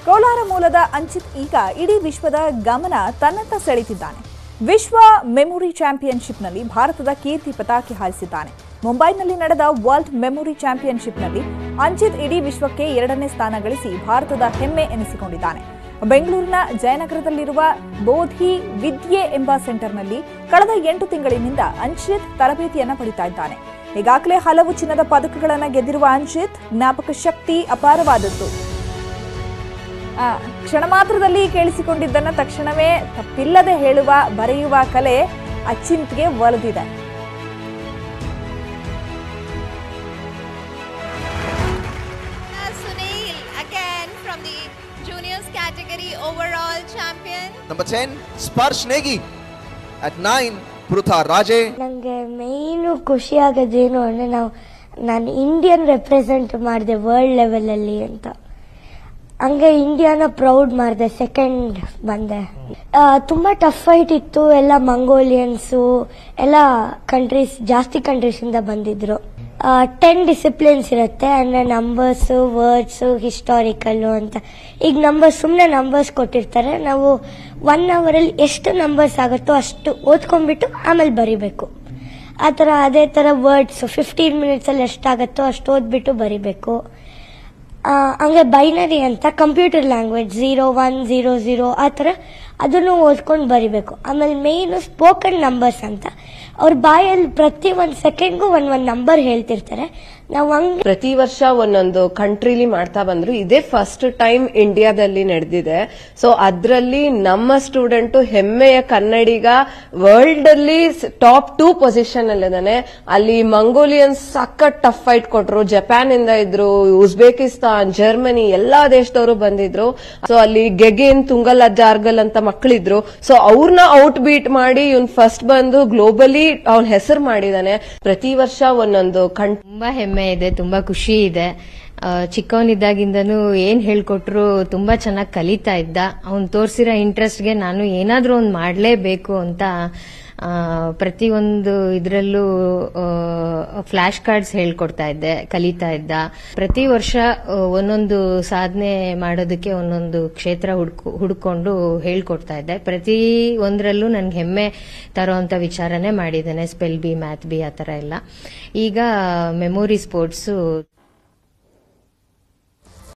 ಕೋಲಾರ ಮೂಲದ ಅಂಚಿತ್ ಈಗ ಇಡೀ ವಿಶ್ವದ ಗಮನ ತನ್ನತ್ತ ಸೆಳೆತಿದ್ದಾನೆ ವಿಶ್ವ ಮೆಮೊರಿ ಚಾಂಪಿಯನ್ಶಿಪ್ನಲ್ಲಿ ಭಾರತದ ಕೀರ್ತಿ ಪತಾಕೆ ಹಾರಿಸಿದ್ದಾನೆ ಮುಂಬೈನಲ್ಲಿ ನಡೆದ ವರ್ಲ್ಡ್ ಮೆಮೊರಿ ಚಾಂಪಿಯನ್ಶಿಪ್ನಲ್ಲಿ ಅಂಚಿತ್ ಇಡೀ ವಿಶ್ವಕ್ಕೆ ಎರಡನೇ ಸ್ಥಾನ ಗಳಿಸಿ ಭಾರತದ ಹೆಮ್ಮೆ ಎನಿಸಿಕೊಂಡಿದ್ದಾನೆ ಬೆಂಗಳೂರಿನ ಜಯನಗರದಲ್ಲಿರುವ ಬೋಧಿ ವಿದ್ಯೆ ಎಂಬ ಸೆಂಟರ್ನಲ್ಲಿ ಕಳೆದ ಎಂಟು ತಿಂಗಳಿನಿಂದ ಅಂಚಿತ್ ತರಬೇತಿಯನ್ನ ಪಡಿತಾ ಇದ್ದಾನೆ ಈಗಾಗಲೇ ಹಲವು ಚಿನ್ನದ ಪದಕಗಳನ್ನು ಗೆದ್ದಿರುವ ಅಂಚಿತ್ ಜ್ಞಾಪಕ ಶಕ್ತಿ ಅಪಾರವಾದದ್ದು ಆ, ಕ್ಷಣ ಮಾತ್ರದಲ್ಲಿ ಕೇಳಿಸಿಕೊಂಡಿದ್ದನ್ನ ತಕ್ಷಣವೇ ತಪ್ಪಿಲ್ಲದೆ ಹೇಳುವ ಬರೆಯುವ ಕಲೆ ಅಚಿಂತ್ಗೆ ಒಲಿದಿದೆ Sunil again from the juniors category overall champion. Number 10, Sparsh Negi. At 9, Prutha Raje. ನನಗೆ ಮೇಯ್ನು ಖುಷಿ ಆಗೋದೇನು ಅಂದರೆ ನಾವು ನಾನು ಇಂಡಿಯನ್ ರೆಪ್ರೆಸೆಂಟ್ ಮಾಡಿದೆ ವರ್ಲ್ಡ್ ಲೆವೆಲಲ್ಲಿ ಅಂತ ಹಂಗೆ ಇಂಡಿಯಾನ ಪ್ರೌಡ್ ಮಾಡಿದೆ ಸೆಕೆಂಡ್ ಬಂದೆ ಆ, ತುಂಬ ಟಫ್ ಫೈಟ್ ಇತ್ತು ಎಲ್ಲ ಮಂಗೋಲಿಯನ್ಸು ಎಲ್ಲ ಕಂಟ್ರೀಸ್ ಜಾಸ್ತಿ ಕಂಟ್ರೀಸಿಂದ ಬಂದಿದ್ರು ಟೆನ್ ಡಿಸಿಪ್ಲಿನ್ಸ್ ಇರುತ್ತೆ ಅಂದರೆ ನಂಬರ್ಸು ವರ್ಡ್ಸು ಹಿಸ್ಟಾರಿಕಲ್ಲು ಅಂತ ಈಗ ನಂಬರ್ಸ್ ಸುಮ್ಮನೆ ನಂಬರ್ಸ್ ಕೊಟ್ಟಿರ್ತಾರೆ ನಾವು ಒನ್ ಅವರಲ್ಲಿ ಎಷ್ಟು ನಂಬರ್ಸ್ ಆಗುತ್ತೋ ಅಷ್ಟು ಓದ್ಕೊಂಡ್ಬಿಟ್ಟು ಆಮೇಲೆ ಬರಿಬೇಕು ಆ ಥರ ಅದೇ ಥರ ವರ್ಡ್ಸು ಫಿಫ್ಟೀನ್ ಮಿನಿಟ್ಸಲ್ಲಿ ಎಷ್ಟಾಗುತ್ತೋ ಅಷ್ಟು ಓದ್ಬಿಟ್ಟು ಬರಿಬೇಕು ಆ, ಹಂಗೆ ಬೈನರಿ ಅಂತ computer language zero one zero zero ಆ ಥರ ಅದನ್ನು ಓದ್ಕೊಂಡು ಬರಿಬೇಕು ಆಮೇಲೆ ಮೇಯ್ನು ಸ್ಪೋಕನ್ ನಂಬರ್ಸ್ ಅಂತ ಅವ್ರ ಬಾಯಲ್ಲಿ ಪ್ರತಿ ಒಂದು ಸೆಕೆಂಡ್ಗೂ ಒಂದು ಒಂದು ನಂಬರ್ ಹೇಳ್ತಿರ್ತಾರೆ ನಾವು ಹಂಗೆ ಪ್ರತಿ ವರ್ಷ ಒಂದೊಂದು ಕಂಟ್ರಿಲಿ ಮಾಡ್ತಾ ಬಂದ್ರು ಇದೇ ಫಸ್ಟ್ ಟೈಮ್ ಇಂಡಿಯಾದಲ್ಲಿ ನಡೆದಿದೆ ಸೊ ಅದ್ರಲ್ಲಿ ನಮ್ಮ ಸ್ಟೂಡೆಂಟ್ ಹೆಮ್ಮೆಯ ಕನ್ನಡಿಗ ವರ್ಲ್ಡ್ ಅಲ್ಲಿ ಟಾಪ್ ಟೂ ಪೊಸಿಷನ್ ಅಲ್ಲಿದ್ದಾನೆ ಅಲ್ಲಿ ಮಂಗೋಲಿಯನ್ಸ್ ಸಖತ್ ಟಫ್ ಫೈಟ್ ಕೊಟ್ರು ಜಪಾನ್ ಇಂದ ಇದ್ರು ಉಜ್ಬೇಕಿಸ್ತಾನ್ ಜರ್ಮನಿ ಎಲ್ಲಾ ದೇಶದವರು ಬಂದಿದ್ರು ಸೊ ಅಲ್ಲಿ ಗೆಗೆನ್ ತುಂಗಲ್ ಜಾರ್ಗಲ್ ಅಂತ ಮಕ್ಕಳಿದ್ರು ಸೊ ಅವ್ರನ್ನ ಔಟ್ ಬೀಟ್ ಮಾಡಿ ಇವ್ನ್ ಫಸ್ಟ್ ಬಂದು ಗ್ಲೋಬಲಿ ಅವ್ನ ಹೆಸರು ಮಾಡಿದಾನೆ ಪ್ರತಿ ವರ್ಷ ಒಂದೊಂದು ಕಂ ತುಂಬಾ ಹೆಮ್ಮೆ ಇದೆ ತುಂಬಾ ಖುಷಿ ಇದೆ ಆ, ಚಿಕ್ಕವನಿದ್ದಾಗಿಂದನೂ ಏನ್ ಹೇಳ್ಕೊಟ್ರು ತುಂಬಾ ಚೆನ್ನಾಗಿ ಕಲಿತಾ ಇದ್ದ ಅವ್ನ್ ತೋರ್ಸಿರೋ ಇಂಟ್ರೆಸ್ಟ್ಗೆ ನಾನು ಏನಾದ್ರೂ ಒಂದ್ ಮಾಡ್ಲೇಬೇಕು ಅಂತ ಆ, ಪ್ರತಿಯೊಂದು ಇದರಲ್ಲೂ ಫ್ಲಾಶ್ ಕಾರ್ಡ್ಸ್ ಹೇಳ್ಕೊಡ್ತಾ ಇದ್ದೆ ಕಲಿತಾ ಇದ್ದ ಪ್ರತಿ ವರ್ಷ ಆ, ಒಂದೊಂದು ಸಾಧನೆ ಮಾಡೋದಕ್ಕೆ ಒಂದೊಂದು ಕ್ಷೇತ್ರ ಹುಡ್ಕು ಹುಡ್ಕೊಂಡು ಹೇಳ್ಕೊಡ್ತಾ ಇದ್ದೆ ಪ್ರತಿ ಒಂದರಲ್ಲೂ ನನ್ಗೆ ಹೆಮ್ಮೆ ತರೋಂಥ ವಿಚಾರನೇ ಮಾಡಿದ್ದೇನೆ ಸ್ಪೆಲ್ ಬಿ ಮ್ಯಾಥ್ ಬಿ ಆ ಥರ ಎಲ್ಲ ಈಗ ಮೆಮೊರಿ ಸ್ಪೋರ್ಟ್ಸು